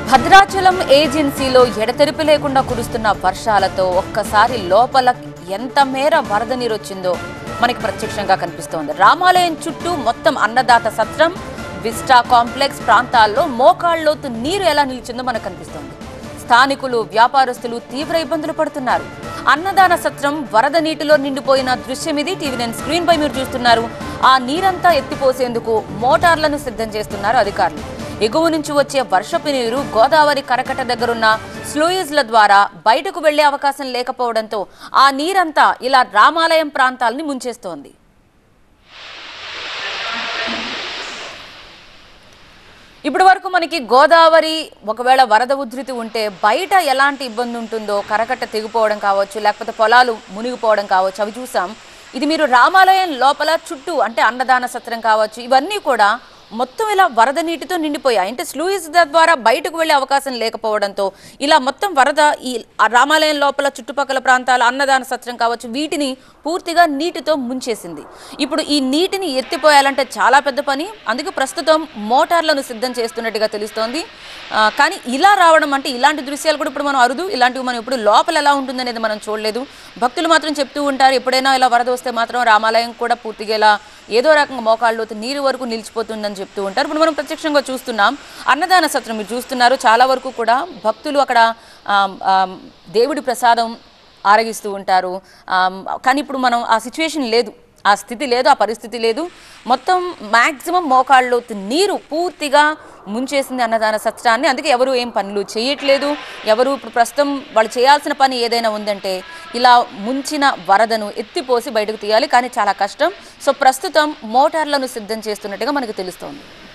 భద్రాచలం ఏజెన్సీలో ఎడతెరిపి లేకుండా కురుస్తున్న వర్షాలతో ఒక్కసారి లోపల ఎంత మేర వరద నీరు వచ్చిందో మనకి ప్రత్యక్షంగా కనిపిస్తోంది రామాలయం చుట్టూ మొత్తం అన్నదాత సత్రం విస్టా కాంప్లెక్స్ ప్రాంతాల్లో మోకాళ్ళలోతు నీరు ఎలా నిలిచిందో మనకు కనిపిస్తోంది స్థానికులు వ్యాపారస్తులు తీవ్ర ఇబ్బందులు పడుతున్నారు అన్నదాన సత్రం వరద నీటిలో నిండిపోయిన దృశ్యం ఇది టీవీ నేను స్క్రీన్ పై మీరు చూస్తున్నారు ఆ నీరంతా ఎత్తిపోసేందుకు మోటార్లను సిద్ధం చేస్తున్నారు అధికారులు ఎగువ నుంచి వచ్చే వర్షపు నీరు గోదావరి కరకట్ట దగ్గరున్న స్లూయిజ్ల ద్వారా బయటకు వెళ్లే అవకాశం లేకపోవడంతో ఆ నీరంతా ఇలా రామాలయం ప్రాంతాలని ముంచేస్తోంది ఇప్పటి వరకు మనకి గోదావరి ఒకవేళ వరద ఉధృతి ఉంటే బయట ఎలాంటి ఇబ్బంది ఉంటుందో కరకట్ట తెగిపోవడం కావచ్చు లేకపోతే పొలాలు మునిగిపోవడం కావచ్చు అవి చూసాం ఇది మీరు రామాలయం లోపల చుట్టూ అంటే అన్నదాన సత్రం కావచ్చు ఇవన్నీ కూడా మొత్తం ఇలా వరద నీటితో నిండిపోయాయి అంటే స్లూయిస్ ద్వారా బయటకు వెళ్ళే అవకాశం లేకపోవడంతో ఇలా మొత్తం వరద ఈ ఆ రామాలయం లోపల చుట్టుపక్కల ప్రాంతాల అన్నదాన సత్రం కావచ్చు వీటిని పూర్తిగా నీటితో ముంచేసింది ఇప్పుడు ఈ నీటిని ఎత్తిపోయాలంటే చాలా పెద్ద పని అందుకే ప్రస్తుతం మోటార్లను సిద్ధం చేస్తున్నట్టుగా తెలుస్తోంది ఆ, కానీ ఇలా రావడం అంటే ఇలాంటి దృశ్యాలు కూడా ఇప్పుడు మనం అరుదు ఇలాంటివి మనం ఇప్పుడు లోపల ఎలా ఉంటుందనేది మనం చూడలేదు భక్తులు మాత్రం చెప్తూ ఉంటారు ఎప్పుడైనా ఇలా వరద వస్తే మాత్రం రామాలయం కూడా పూర్తిగా ఇలా ఏదో రకంగా మోకాళ్ళు నీరు వరకు నిలిచిపోతుందని చెప్తూ ఉంటారు ఇప్పుడు మనం ప్రత్యక్షంగా చూస్తున్నాం అన్నదాన సత్రం మీరు చూస్తున్నారు చాలా వరకు కూడా భక్తులు అక్కడ ఆమ్, ఆమ్, దేవుడి ప్రసాదం ఆరగిస్తూ ఉంటారు ఆమ్, కానీ ఇప్పుడు మనం ఆ సిచ్యువేషన్ లేదు ఆ స్థితి లేదు ఆ పరిస్థితి లేదు మొత్తం మ్యాక్సిమం మోకాళ్ళు నీరు పూర్తిగా ముంచేసింది అన్నదాన సత్రాన్ని అందుకే ఎవరు ఏం పనులు చేయట్లేదు ఎవరు ఇప్పుడు ప్రస్తుతం వాళ్ళు చేయాల్సిన పని ఏదైనా ఉందంటే ఇలా ముంచిన వరదను ఎత్తిపోసి బయటకు తీయాలి కానీ చాలా కష్టం సో ప్రస్తుతం మోటార్లను సిద్ధం చేస్తున్నట్టుగా మనకు తెలుస్తోంది